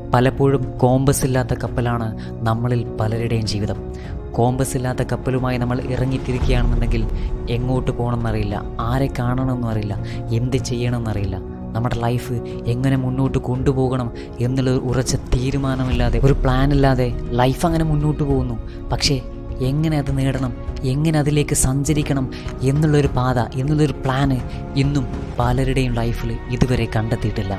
പലപ്പോഴും കോമ്പസ് ഇല്ലാത്ത കപ്പലാണ് നമ്മളിൽ പലരുടെയും ജീവിതം കോമ്പസ് ഇല്ലാത്ത കപ്പലുമായി നമ്മൾ ഇറങ്ങിത്തിരിക്കുകയാണെന്നുണ്ടെങ്കിൽ എങ്ങോട്ട് പോകണമെന്നറിയില്ല ആരെ കാണണമെന്നും അറിയില്ല എന്ത് ചെയ്യണമെന്നറിയില്ല നമ്മുടെ ലൈഫ് എങ്ങനെ മുന്നോട്ട് കൊണ്ടുപോകണം എന്നുള്ള ഒരു ഉറച്ച തീരുമാനമില്ലാതെ ഒരു പ്ലാൻ ഇല്ലാതെ ലൈഫ് അങ്ങനെ മുന്നോട്ട് പോകുന്നു പക്ഷേ എങ്ങനെ അത് നേടണം എങ്ങനെ അതിലേക്ക് സഞ്ചരിക്കണം എന്നുള്ളൊരു പാത എന്നുള്ളൊരു പ്ലാന് ഇന്നും പലരുടെയും ലൈഫിൽ ഇതുവരെ കണ്ടെത്തിയിട്ടില്ല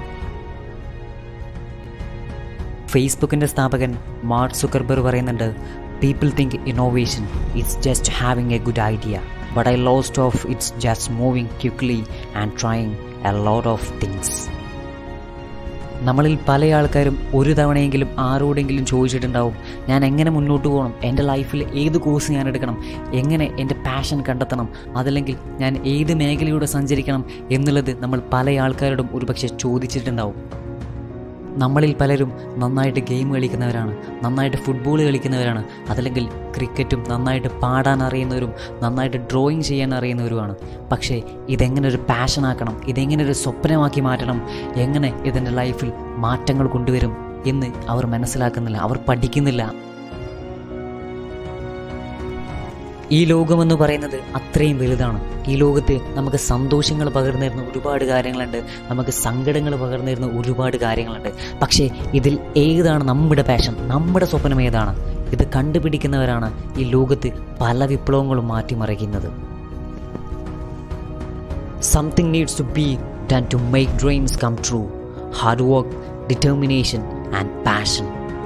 ഫേസ്ബുക്കിൻ്റെ സ്ഥാപകൻ മാർക്ക് സുക്കർബർ പറയുന്നുണ്ട് people think innovation it's just having a good idea but I lost of it's just moving quickly and trying a lot of things നമ്മളിൽ പല ആൾക്കാരും ഒരു തവണയെങ്കിലും ആരോടെങ്കിലും ചോദിച്ചിട്ടുണ്ടാവും ഞാൻ എങ്ങനെ മുന്നോട്ട് പോകണം എൻ്റെ ലൈഫിൽ ഏത് കോഴ്സ് ഞാൻ എടുക്കണം എങ്ങനെ എൻ്റെ പാഷൻ കണ്ടെത്തണം അതല്ലെങ്കിൽ ഞാൻ ഏത് മേഖലയിലൂടെ സഞ്ചരിക്കണം എന്നുള്ളത് നമ്മൾ പല ആൾക്കാരോടും ഒരുപക്ഷെ ചോദിച്ചിട്ടുണ്ടാവും നമ്മളിൽ പലരും നന്നായിട്ട് ഗെയിം കളിക്കുന്നവരാണ് നന്നായിട്ട് ഫുട്ബോൾ കളിക്കുന്നവരാണ് അതല്ലെങ്കിൽ ക്രിക്കറ്റും നന്നായിട്ട് പാടാൻ അറിയുന്നവരും നന്നായിട്ട് ഡ്രോയിങ് ചെയ്യാൻ അറിയുന്നവരുമാണ് പക്ഷേ ഇതെങ്ങനെ ഒരു പാഷനാക്കണം ഇതെങ്ങനെ ഒരു സ്വപ്നമാക്കി മാറ്റണം എങ്ങനെ ഇതിൻ്റെ ലൈഫിൽ മാറ്റങ്ങൾ കൊണ്ടുവരും എന്ന് അവർ മനസ്സിലാക്കുന്നില്ല അവർ പഠിക്കുന്നില്ല ഈ ലോകമെന്ന് പറയുന്നത് അത്രയും വലുതാണ് ഈ ലോകത്ത് നമുക്ക് സന്തോഷങ്ങൾ പകർന്നു തരുന്ന ഒരുപാട് കാര്യങ്ങളുണ്ട് നമുക്ക് സങ്കടങ്ങൾ പകർന്നു തരുന്ന ഒരുപാട് കാര്യങ്ങളുണ്ട് പക്ഷേ ഇതിൽ ഏതാണ് നമ്മുടെ പാഷൻ നമ്മുടെ സ്വപ്നം ഏതാണ് ഇത് കണ്ടുപിടിക്കുന്നവരാണ് ഈ ലോകത്ത് പല വിപ്ലവങ്ങളും മാറ്റിമറിക്കുന്നത് something needs to be done to make dreams come true hard work determination and passion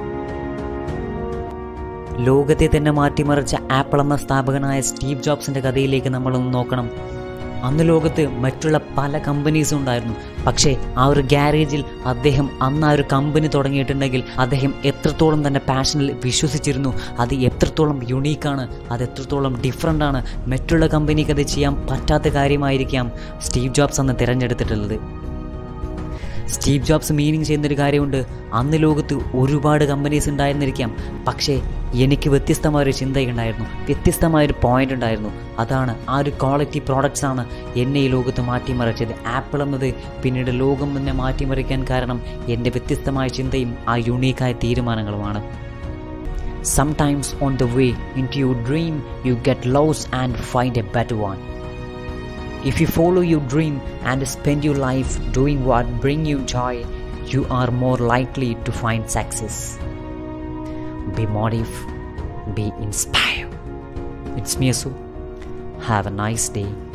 ലോകത്തെ തന്നെ മാറ്റിമറിച്ച ആപ്പിൾ എന്ന സ്ഥാപകനായ സ്റ്റീവ് ജോബ്സിൻ്റെ കഥയിലേക്ക് നമ്മളൊന്ന് നോക്കണം അന്ന് ലോകത്ത് മറ്റുള്ള പല കമ്പനീസും ഉണ്ടായിരുന്നു പക്ഷേ ആ ഒരു ഗ്യാരേജിൽ അദ്ദേഹം അന്ന് ആ ഒരു കമ്പനി തുടങ്ങിയിട്ടുണ്ടെങ്കിൽ അദ്ദേഹം എത്രത്തോളം തന്നെ പാഷനിൽ വിശ്വസിച്ചിരുന്നു അത് എത്രത്തോളം യുണീക്കാണ് അത് എത്രത്തോളം ഡിഫറെൻ്റ് ആണ് മറ്റുള്ള കമ്പനിക്ക് അത് ചെയ്യാൻ പറ്റാത്ത കാര്യമായിരിക്കാം സ്റ്റീവ് ജോബ്സ് അന്ന് തിരഞ്ഞെടുത്തിട്ടുള്ളത് സ്റ്റീവ് ജോബ്സ് മീനിങ് ചെയ്യുന്നൊരു കാര്യമുണ്ട് അന്ന് ലോകത്ത് ഒരുപാട് കമ്പനീസ് ഉണ്ടായിരുന്നിരിക്കാം പക്ഷേ എനിക്ക് വ്യത്യസ്തമായൊരു ചിന്തയുണ്ടായിരുന്നു വ്യത്യസ്തമായൊരു പോയിന്റ് ഉണ്ടായിരുന്നു അതാണ് ആ ഒരു ക്വാളിറ്റി പ്രോഡക്റ്റ്സ് ആണ് എന്നെ ഈ ലോകത്ത് മാറ്റിമറിച്ചത് ആപ്പിൾ എന്നത് പിന്നീട് ലോകം തന്നെ മാറ്റിമറിക്കാൻ കാരണം എൻ്റെ വ്യത്യസ്തമായ ചിന്തയും ആ യുണീക്കായ തീരുമാനങ്ങളുമാണ് sometimes on the way in to you dream you get lose and find a better one If you follow your dream and spend your life doing what bring you joy, you are more likely to find success. Be motive, be inspired. It's me, Asu. Have a nice day.